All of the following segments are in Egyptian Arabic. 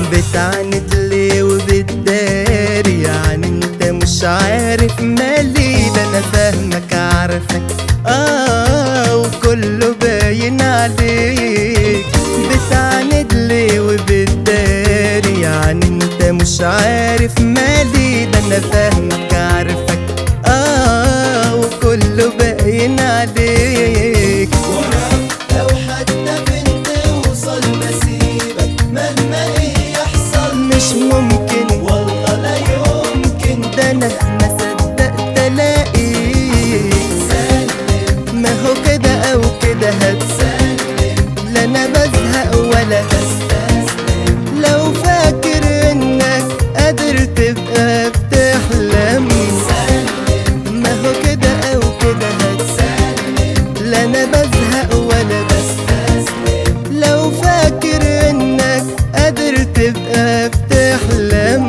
بتعند ليه وبتداري يعني انت مش عارف مالي ده انا فاهمك عارفك اه وكله باين عليك بتعند ليه وبتداري يعني انت مش عارف مالي ده انا فاهمك عارفك اه وكله باين عليك لو حتى بنت توصل بسيبك مهما ايه يحصل مش ممكن والله لا يمكن ده انا ما صدقت الاقيك سلم ما هو كده او كده هتسلم سلم لا انا بزهق ولا تستسلم لو فاكر انك قادر تبقى بتحلم سلم ما هو كده او كده هتسلم سلم لا انا بزهق ولا تستسلم لو فاكر انك قادر تبقى بتحلم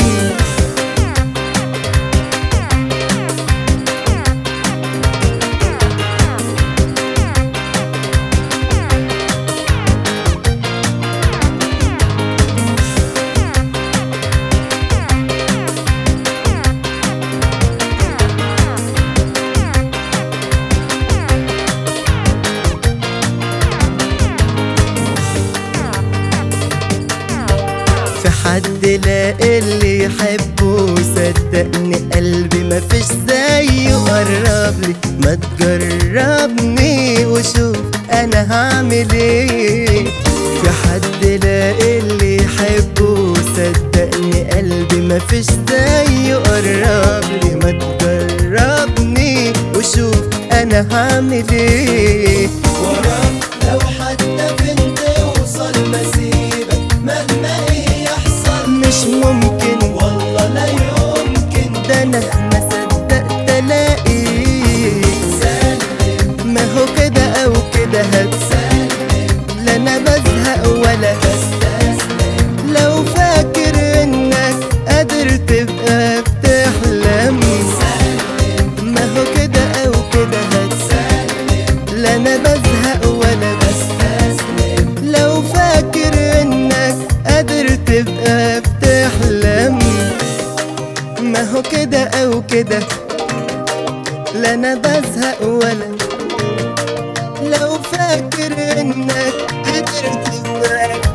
في حد لاقي اللي يحبه صدقني قلبي مفيش زيه قرب لي ما تجربني وشوف انا هعمل ايه في حد لاقي اللي يحبه صدقني قلبي مفيش زيه قرب لي ما تجربني وشوف انا هعمل ايه وراك لو حتى بنت توصل بسيبك مهما ايه يحصل مش ممكن والله لا يمكن ده انا ما صدقت الاقيك سلم ما هو كده او كده هتسلم سلم لا انا بزهق ولا تستسلم لو فاكر انك قادر تبقى بتحلم سلم ما هو كده او كده هتسلم سلم لا انا بزهق ولا تستسلم لو فاكر انك قادر تبقى بتحلم ما هو كده او كده لا انا بزهق ولا لو فاكر انك قادر تبقى